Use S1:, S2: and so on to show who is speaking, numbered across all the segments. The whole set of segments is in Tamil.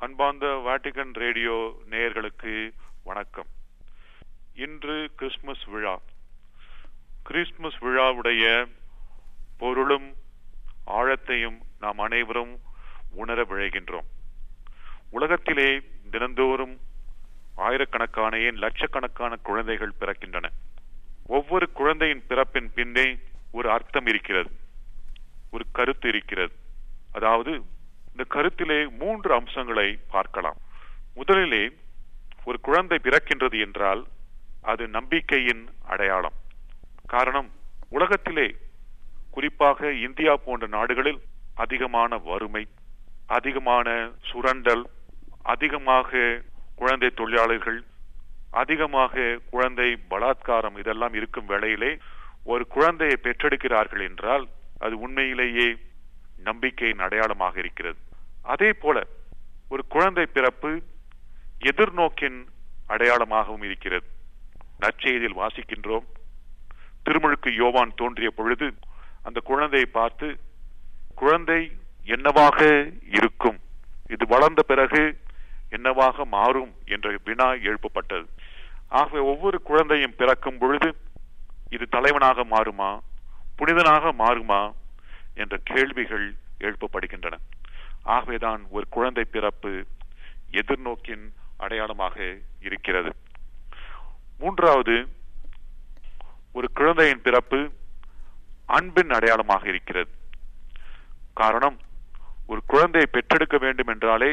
S1: அன்பார்ந்த வாட்டிகன் ரேடியோ நேயர்களுக்கு வணக்கம் இன்று கிறிஸ்துமஸ் விழா கிறிஸ்துமஸ் விழாவுடைய பொருளும் ஆழத்தையும் நாம் அனைவரும் உணர விழைகின்றோம் உலகத்திலே தினந்தோறும் ஆயிரக்கணக்கான ஏன் லட்சக்கணக்கான குழந்தைகள் பிறக்கின்றன ஒவ்வொரு குழந்தையின் பிறப்பின் பின்னே ஒரு அர்த்தம் இருக்கிறது ஒரு கருத்து இருக்கிறது அதாவது இந்த கருத்திலே மூன்று அம்சங்களை பார்க்கலாம் முதலிலே ஒரு குழந்தை பிறக்கின்றது என்றால் அது நம்பிக்கையின் அடையாளம் காரணம் உலகத்திலே குறிப்பாக இந்தியா போன்ற நாடுகளில் அதிகமான வறுமை அதிகமான சுரண்டல் அதிகமாக குழந்தை தொழிலாளர்கள் அதிகமாக குழந்தை பலாத்காரம் இதெல்லாம் இருக்கும் வேளையிலே ஒரு குழந்தையை பெற்றெடுக்கிறார்கள் என்றால் அது உண்மையிலேயே நம்பிக்கையின் அடையாளமாக இருக்கிறது அதே போல ஒரு குழந்தை பிறப்பு எதிர்நோக்கின் அடையாளமாகவும் இருக்கிறது நற்செய்தியில் வாசிக்கின்றோம் திருமுழுக்கு யோவான் தோன்றிய பொழுது அந்த குழந்தையை பார்த்து குழந்தை என்னவாக இருக்கும் இது வளர்ந்த பிறகு என்னவாக மாறும் என்ற வினா எழுப்பப்பட்டது ஆகவே ஒவ்வொரு குழந்தையும் பிறக்கும் பொழுது இது தலைவனாக மாறுமா புனிதனாக மாறுமா என்ற கேள்விகள் எழுப்பப்படுகின்றன ஆகவேதான் ஒரு குழந்தை பிறப்பு எதிர்நோக்கின் அடையாளமாக இருக்கிறது மூன்றாவது ஒரு குழந்தையின் பிறப்பு அன்பின் அடையாளமாக இருக்கிறது காரணம் ஒரு குழந்தையை பெற்றெடுக்க வேண்டும் என்றாலே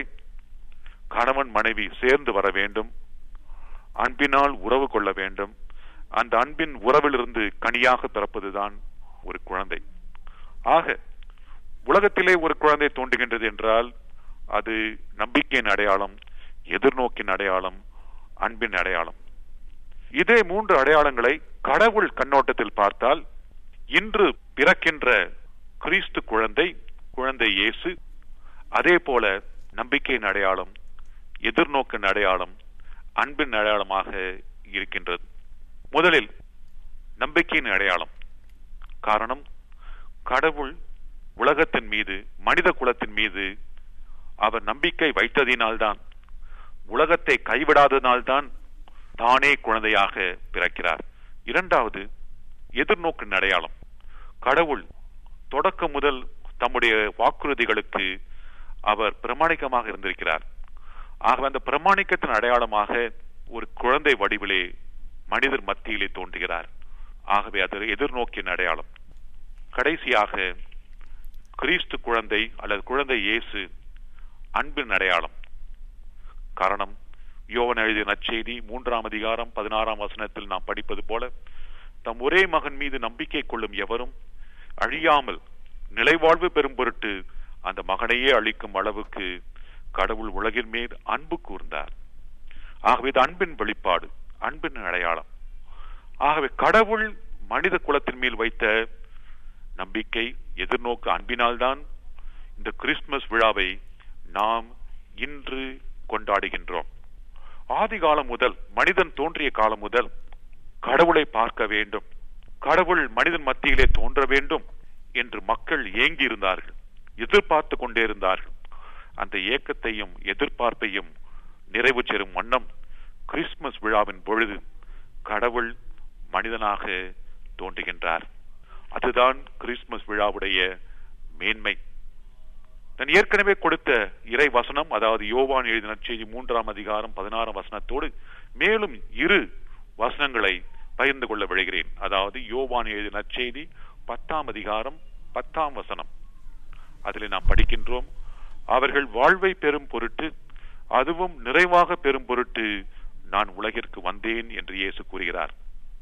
S1: கணவன் மனைவி சேர்ந்து வர வேண்டும் அன்பினால் உறவு கொள்ள வேண்டும் அந்த அன்பின் உறவிலிருந்து கனியாக பிறப்பதுதான் ஒரு குழந்தை ஆக உலகத்திலே ஒரு குழந்தை தோன்றுகின்றது என்றால் அது நம்பிக்கையின் அடையாளம் எதிர்நோக்கின் அடையாளம் அன்பின் அடையாளம் இதே மூன்று அடையாளங்களை கடவுள் கண்ணோட்டத்தில் பார்த்தால் இன்று பிறக்கின்ற கிறிஸ்து குழந்தை குழந்தை இயேசு அதே போல நம்பிக்கையின் அடையாளம் எதிர்நோக்கின் அடையாளம் அன்பின் அடையாளமாக இருக்கின்றது முதலில் நம்பிக்கையின் அடையாளம் காரணம் கடவுள் உலகத்தின் மீது மனித குலத்தின் மீது அவர் நம்பிக்கை வைத்ததினால்தான் உலகத்தை கைவிடாததினால்தான் தானே குழந்தையாக பிறக்கிறார் இரண்டாவது எதிர்நோக்கின் அடையாளம் கடவுள் தொடக்க முதல் தம்முடைய வாக்குறுதிகளுக்கு அவர் பிரமாணிக்கமாக இருந்திருக்கிறார் ஆகவே அந்த பிரமாணிக்கத்தின் அடையாளமாக ஒரு குழந்தை வடிவிலே மனிதர் மத்தியிலே தோன்றுகிறார் ஆகவே அது எதிர்நோக்கின் அடையாளம் கடைசியாக கிறிஸ்து குழந்தை அல்லது குழந்தை இயேசு அன்பின் அடையாளம் காரணம் யோவன் எழுதிய நற்செய்தி மூன்றாம் அதிகாரம் பதினாறாம் வசனத்தில் நாம் படிப்பது போல தம் ஒரே மகன் மீது நம்பிக்கை கொள்ளும் எவரும் அழியாமல் நிலைவாழ்வு பெறும் பொருட்டு அந்த மகனையே அளிக்கும் அளவுக்கு கடவுள் உலகின் மீது அன்பு கூர்ந்தார் ஆகவே இது அன்பின் வெளிப்பாடு அன்பின் அடையாளம் ஆகவே கடவுள் மனித குலத்தின் மேல் வைத்த நம்பிக்கை எதிர்நோக்கு அன்பினால்தான் இந்த கிறிஸ்துமஸ் விழாவை நாம் இன்று கொண்டாடுகின்றோம் ஆதி காலம் முதல் மனிதன் தோன்றிய காலம் முதல் கடவுளை பார்க்க வேண்டும் கடவுள் மனிதன் மத்தியிலே தோன்ற வேண்டும் என்று மக்கள் ஏங்கி இருந்தார்கள் எதிர்பார்த்து கொண்டே இருந்தார்கள் அந்த ஏக்கத்தையும் எதிர்பார்ப்பையும் நிறைவு பெறும் வண்ணம் கிறிஸ்துமஸ் விழாவின் பொழுது கடவுள் மனிதனாக தோன்றுகின்றார் அதுதான் கிறிஸ்துமஸ் விழாவுடைய மேன்மை நான் ஏற்கனவே கொடுத்த இறை வசனம் அதாவது யோவான் எழுதின செய்தி மூன்றாம் அதிகாரம் பதினாறாம் வசனத்தோடு மேலும் இரு வசனங்களை பகிர்ந்து கொள்ள விழுகிறேன் அதாவது யோவான் எழுதின செய்தி பத்தாம் அதிகாரம் பத்தாம் வசனம் அதில் நாம் படிக்கின்றோம் அவர்கள் வாழ்வை பெறும் பொருட்டு அதுவும் நிறைவாக பெறும் பொருட்டு நான் உலகிற்கு வந்தேன் என்று இயேசு கூறுகிறார்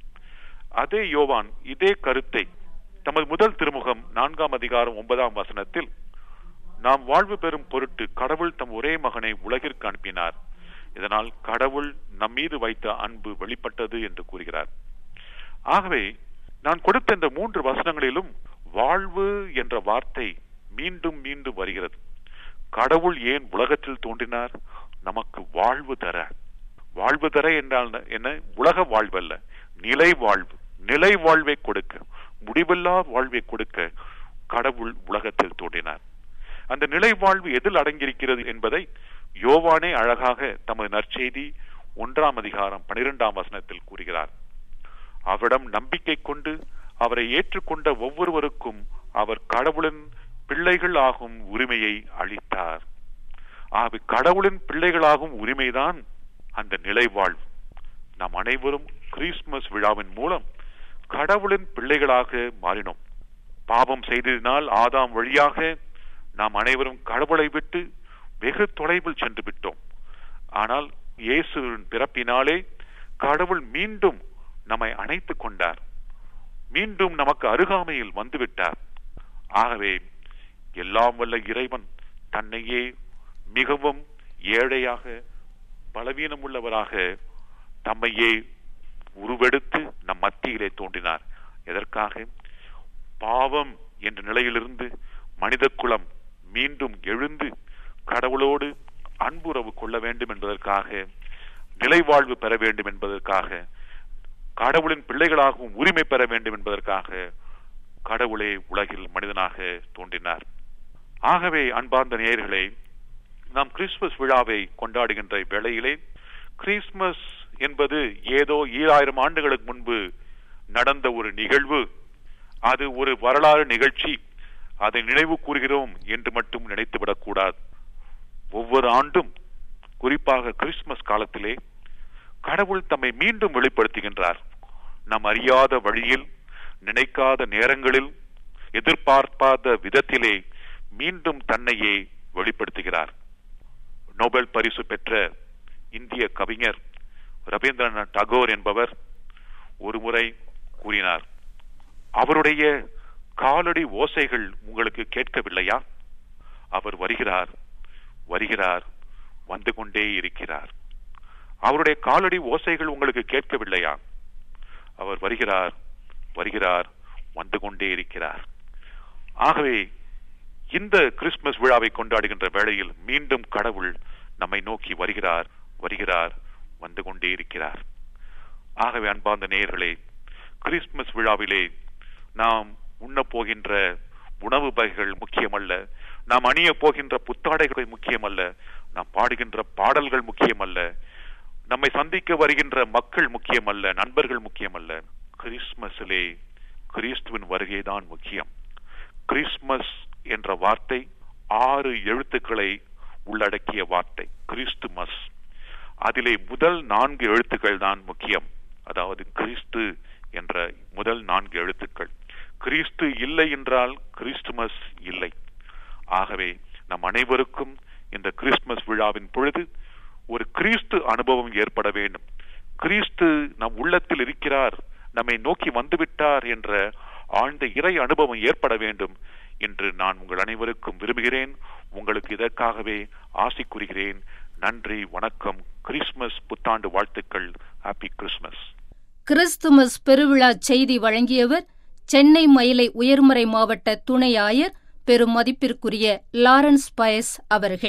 S1: அதே யோவான் இதே கருத்தை தமது முதல் திருமுகம் நான்காம் அதிகாரம் ஒன்பதாம் வசனத்தில் நாம் வாழ்வு பெறும் பொருட்டு கடவுள் தம் ஒரே மகனை உலகிற்கு அனுப்பினார் இதனால் கடவுள் நம் மீது வைத்த அன்பு வெளிப்பட்டது என்று கூறுகிறார் ஆகவே நான் கொடுத்த இந்த மூன்று வசனங்களிலும் வாழ்வு என்ற வார்த்தை மீண்டும் மீண்டும் வருகிறது கடவுள் ஏன் உலகத்தில் தோன்றினார் நமக்கு வாழ்வு தர வாழ்வு தர என்றால் என்ன உலக வாழ்வல்ல நிலை வாழ்வு நிலை வாழ்வை கொடுக்க முடிவில்லா வாழ்வை கொடுக்க கடவுள் உலகத்தில் தோன்றினார் அந்த நிலை வாழ்வு எதில் அடங்கியிருக்கிறது என்பதை யோவானே அழகாக தமது நற்செய்தி ஒன்றாம் அதிகாரம் பனிரெண்டாம் வசனத்தில் கூறுகிறார் அவரிடம் நம்பிக்கை கொண்டு அவரை ஏற்றுக்கொண்ட ஒவ்வொருவருக்கும் அவர் கடவுளின் பிள்ளைகள் ஆகும் உரிமையை அளித்தார் ஆகவே கடவுளின் பிள்ளைகளாகும் உரிமைதான் அந்த நிலைவாழ்வு நாம் அனைவரும் கிறிஸ்துமஸ் விழாவின் மூலம் கடவுளின் பிள்ளைகளாக மாறினோம் பாவம் செய்ததினால் ஆதாம் வழியாக நாம் அனைவரும் கடவுளை விட்டு வெகு தொலைவில் சென்று விட்டோம் ஆனால் இயேசுவின் பிறப்பினாலே கடவுள் மீண்டும் நம்மை அணைத்துக் கொண்டார் மீண்டும் நமக்கு அருகாமையில் வந்துவிட்டார் ஆகவே எல்லாம் வல்ல இறைவன் தன்னையே மிகவும் ஏழையாக பலவீனம் உள்ளவராக தம்மையே உருவெடுத்து நம் மத்தியிலே தோன்றினார் எதற்காக பாவம் என்ற நிலையிலிருந்து மனித குலம் மீண்டும் எழுந்து கடவுளோடு அன்புறவு கொள்ள வேண்டும் என்பதற்காக நிலைவாழ்வு பெற வேண்டும் என்பதற்காக கடவுளின் பிள்ளைகளாகவும் உரிமை பெற வேண்டும் என்பதற்காக கடவுளே உலகில் மனிதனாக தோன்றினார் ஆகவே அன்பார்ந்த நேயர்களே நாம் கிறிஸ்துமஸ் விழாவை கொண்டாடுகின்ற வேளையிலே கிறிஸ்துமஸ் என்பது ஏதோ ஈராயிரம் ஆண்டுகளுக்கு முன்பு நடந்த ஒரு நிகழ்வு அது ஒரு வரலாறு நிகழ்ச்சி அதை நினைவு கூறுகிறோம் என்று மட்டும் நினைத்துவிடக் கூடாது ஒவ்வொரு ஆண்டும் குறிப்பாக கிறிஸ்துமஸ் காலத்திலே கடவுள் தம்மை மீண்டும் வெளிப்படுத்துகின்றார் நம் அறியாத வழியில் நினைக்காத நேரங்களில் எதிர்பார்ப்பாத விதத்திலே மீண்டும் தன்னையே வெளிப்படுத்துகிறார் நோபல் பரிசு பெற்ற இந்திய கவிஞர் ரவீந்திரநாத் டகோர் என்பவர் ஒருமுறை கூறினார் அவருடைய காலடி ஓசைகள் உங்களுக்கு கேட்கவில்லையா அவர் வருகிறார் வருகிறார் வந்து கொண்டே இருக்கிறார் அவருடைய காலடி ஓசைகள் உங்களுக்கு கேட்கவில்லையா அவர் வருகிறார் வருகிறார் வந்து கொண்டே இருக்கிறார் ஆகவே இந்த கிறிஸ்துமஸ் விழாவை கொண்டாடுகின்ற வேளையில் மீண்டும் கடவுள் நம்மை நோக்கி வருகிறார் வருகிறார் வந்து கொண்டே இருக்கிறார் ஆகவே அன்பார்ந்த நேயர்களே கிறிஸ்துமஸ் விழாவிலே நாம் உண்ண போகின்ற உணவு வகைகள் முக்கியமல்ல நாம் அணிய போகின்ற புத்தாடைகள் முக்கியமல்ல நாம் பாடுகின்ற பாடல்கள் முக்கியமல்ல நம்மை சந்திக்க வருகின்ற மக்கள் முக்கியமல்ல நண்பர்கள் முக்கியமல்ல கிறிஸ்துமஸிலே கிறிஸ்துவின் வருகைதான் முக்கியம் கிறிஸ்துமஸ் என்ற வார்த்தை ஆறு எழுத்துக்களை உள்ளடக்கிய வார்த்தை கிறிஸ்துமஸ் அதிலே முதல் நான்கு எழுத்துக்கள் தான் முக்கியம் அதாவது கிறிஸ்து என்ற முதல் நான்கு எழுத்துக்கள் கிறிஸ்து இல்லை என்றால் கிறிஸ்துமஸ் இல்லை ஆகவே நம் அனைவருக்கும் இந்த கிறிஸ்துமஸ் விழாவின் பொழுது ஒரு கிறிஸ்து அனுபவம் ஏற்பட வேண்டும் கிறிஸ்து நம் உள்ளத்தில் இருக்கிறார் நம்மை நோக்கி வந்துவிட்டார் என்ற ஆழ்ந்த இறை அனுபவம் ஏற்பட வேண்டும் என்று நான் உங்கள் அனைவருக்கும் விரும்புகிறேன் உங்களுக்கு இதற்காகவே ஆசை கூறுகிறேன் நன்றி வணக்கம் கிறிஸ்துமஸ் புத்தாண்டு வாழ்த்துக்கள் ஹாப்பி கிறிஸ்துமஸ்
S2: கிறிஸ்துமஸ் பெருவிழா செய்தி வழங்கியவர் சென்னை மயிலை உயர்மறை மாவட்ட துணை ஆயர் பெரும் மதிப்பிற்குரிய லாரன்ஸ் பயஸ் அவர்கள்